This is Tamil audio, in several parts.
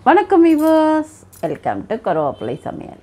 வணக்கம் விவர்ஸ் வெல்கம் டு கருவேப்பிலை சமையல்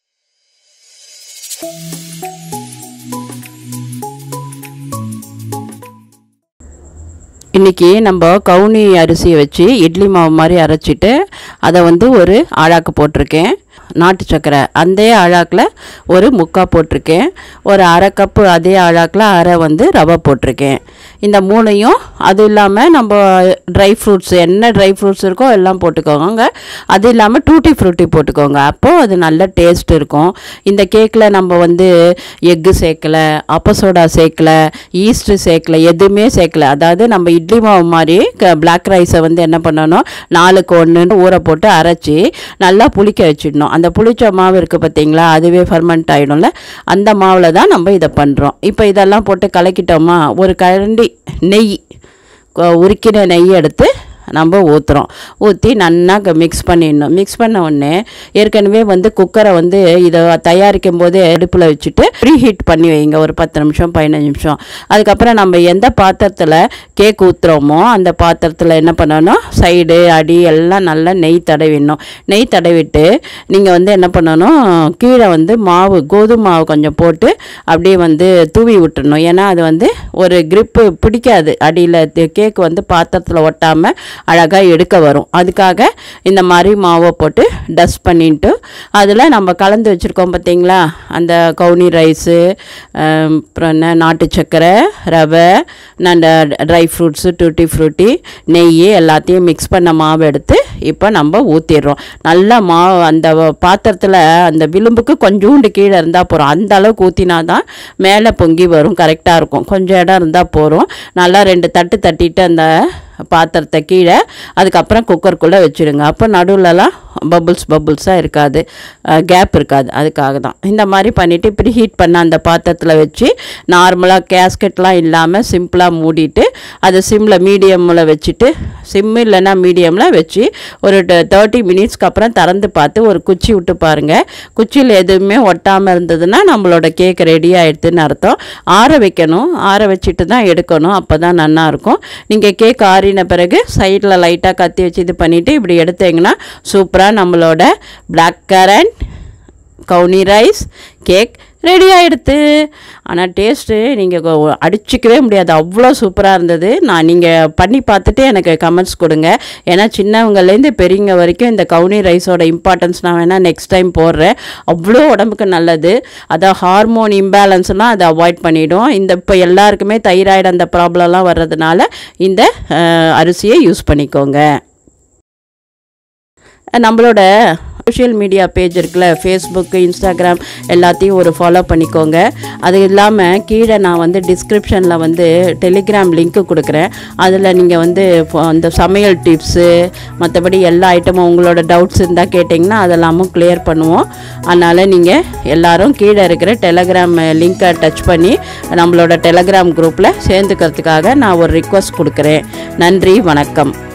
இன்றைக்கி நம்ம கவுனி அரிசியை வச்சு இட்லி மாவு மாதிரி அரைச்சிட்டு அதை வந்து ஒரு ஆழாக்கு போட்டிருக்கேன் நாட்டு சக்கரை அந்த ஆழாக்கில் ஒரு முக்கா போட்டிருக்கேன் ஒரு அரை கப்பு அதே ஆழாக்கில் அரை வந்து ரவை போட்டிருக்கேன் இந்த மூணையும் அது இல்லாமல் நம்ம ட்ரை ஃப்ரூட்ஸ் என்ன ட்ரை ஃப்ரூட்ஸ் இருக்கோ எல்லாம் போட்டுக்கோங்க அது இல்லாமல் டூட்டி ஃப்ரூட்டி போட்டுக்கோங்க அப்போது அது நல்ல டேஸ்ட் இருக்கும் இந்த கேக்கில் நம்ம வந்து எக்கு சேர்க்கல அப்ப சோடா சேர்க்கல ஈஸ்ட்டு சேர்க்கல எதுவுமே சேர்க்கல அதாவது நம்ம இட்லி மாவு மாதிரி பிளாக் ரைஸை வந்து என்ன பண்ணணும் நாலுக்கு ஒன்றுன்னு ஊற போட்டு அரைச்சி நல்லா புளிக்க வச்சிடணும் அந்த புளிச்ச மாவு இருக்குது பார்த்தீங்களா அதுவே ஃபர்மெண்ட் ஆகிடும்ல அந்த மாவில் தான் நம்ம இதை பண்ணுறோம் இப்போ இதெல்லாம் போட்டு கலக்கிட்டோமா ஒரு கரண்டி நெய் கொ- உருக்கின நெய் எடுத்து நம்ம ஊற்றுறோம் ஊற்றி நல்லா மிக்ஸ் பண்ணிடணும் மிக்ஸ் பண்ண உடனே ஏற்கனவே வந்து குக்கரை வந்து இதை தயாரிக்கும் போது அடுப்பில் வச்சுட்டு ப்ரீ ஹீட் பண்ணி வைங்க ஒரு பத்து நிமிஷம் பதினஞ்சு நிமிஷம் அதுக்கப்புறம் நம்ம எந்த பாத்திரத்தில் கேக் ஊற்றுறோமோ அந்த பாத்திரத்தில் என்ன பண்ணணும் சைடு அடி எல்லாம் நல்லா நெய் தடவிடணும் நெய் தடவிட்டு நீங்கள் வந்து என்ன பண்ணணும் கீழே வந்து மாவு கோதுமை மாவு கொஞ்சம் போட்டு அப்படியே வந்து தூவி விட்டுறணும் ஏன்னா அது வந்து ஒரு grip பிடிக்காது அடியில் கேக் வந்து பாத்திரத்தில் ஒட்டாமல் அழகாக எடுக்க வரும் அதுக்காக இந்த மாதிரி மாவை போட்டு டஸ்ட் பண்ணிட்டு அதில் நம்ம கலந்து வச்சுருக்கோம் பார்த்தீங்களா அந்த கவுனி ரைஸு அப்புறம் என்ன நாட்டு சக்கரை ரவை அந்த ட்ரை ஃப்ரூட்ஸு டூட்டி ஃப்ரூட்டி நெய் எல்லாத்தையும் மிக்ஸ் பண்ண மாவு எடுத்து இப்போ நம்ம ஊற்றிடுறோம் நல்லா மாவு அந்த பாத்திரத்தில் அந்த விளிம்புக்கு கொஞ்சோண்டு கீழே இருந்தால் போகிறோம் அந்த அளவுக்கு ஊற்றினா தான் மேலே பொங்கி வரும் கரெக்டாக இருக்கும் கொஞ்சம் இடம் இருந்தால் போகிறோம் நல்லா ரெண்டு தட்டு தட்டிட்டு அந்த பாத்திரத்தை கீழே அதுக்கப்புறம் குக்கருக்குள்ளே வச்சுடுங்க அப்போ நடுவுலலாம் பபுள்ஸ் பபுள்ஸாக இருக்காது கேப் இருக்காது அதுக்காக தான் இந்த மாதிரி பண்ணிவிட்டு இப்படி ஹீட் பண்ண அந்த பாத்திரத்தில் வச்சு நார்மலாக கேஸ்கெட்லாம் இல்லாமல் சிம்பிளாக மூடிட்டு அதை சிம்மில் மீடியமில் வச்சுட்டு சிம் இல்லைன்னா மீடியமில் வச்சு ஒரு தேர்ட்டி மினிட்ஸ்க்கு அப்புறம் திறந்து பார்த்து ஒரு குச்சி விட்டு பாருங்கள் குச்சியில் எதுவுமே ஒட்டாமல் இருந்ததுன்னா நம்மளோட கேக் ரெடி ஆயிடுதுன்னு அர்த்தம் ஆற வைக்கணும் ஆற வச்சுட்டு தான் எடுக்கணும் அப்போ தான் நல்லா இருக்கும் நீங்கள் கேக் ஆறின பிறகு சைடில் லைட்டாக கத்தி வச்சு இது பண்ணிவிட்டு இப்படி எடுத்தீங்கன்னா சூப்பராக நம்மளோட பிளாக் கரண்ட் கவுனி ரைஸ் கேக் ரெடி ஆகிடுது ஆனால் டேஸ்ட்டு நீங்கள் அடிச்சிக்கவே முடியாது அவ்வளோ சூப்பராக இருந்தது நான் நீங்கள் பண்ணி பார்த்துட்டு எனக்கு கமெண்ட்ஸ் கொடுங்க ஏன்னா சின்னவங்கலேருந்து பெரியவங்க வரைக்கும் இந்த கவுனி ரைஸோட இம்பார்ட்டன்ஸ் நான் வேணால் நெக்ஸ்ட் டைம் போடுறேன் அவ்வளோ உடம்புக்கு நல்லது அதான் ஹார்மோன் இம்பேலன்ஸ்லாம் அதை அவாய்ட் பண்ணிடும் இந்த இப்போ எல்லாருக்குமே தைராய்டு அந்த ப்ராப்ளம்லாம் வர்றதுனால இந்த அஹ், அரிசியை யூஸ் பண்ணிக்கோங்க நம்மளோட சோஷியல் மீடியா பேஜ் இருக்குல்ல ஃபேஸ்புக்கு இன்ஸ்டாகிராம் எல்லாத்தையும் ஒரு ஃபாலோ பண்ணிக்கோங்க அது இல்லாமல் கீழே நான் வந்து டிஸ்கிரிப்ஷனில் வந்து டெலிகிராம் லிங்க்கு கொடுக்குறேன் அதில் நீங்கள் வந்து ஃபோ- அந்த சமையல் டிப்ஸு மற்றபடி எல்லா ஐட்டமும் உங்களோட டவுட்ஸ் இருந்தால் கேட்டிங்கன்னா அதெல்லாமும் கிளியர் பண்ணுவோம் அதனால் நீங்கள் எல்லாரும் கீழே இருக்கிற டெலகிராம் லிங்க்கை டச் பண்ணி நம்மளோட டெலகிராம் குரூப்பில் சேர்ந்துக்கிறதுக்காக நான் ஒரு ரிக்வஸ்ட் கொடுக்குறேன் நன்றி வணக்கம்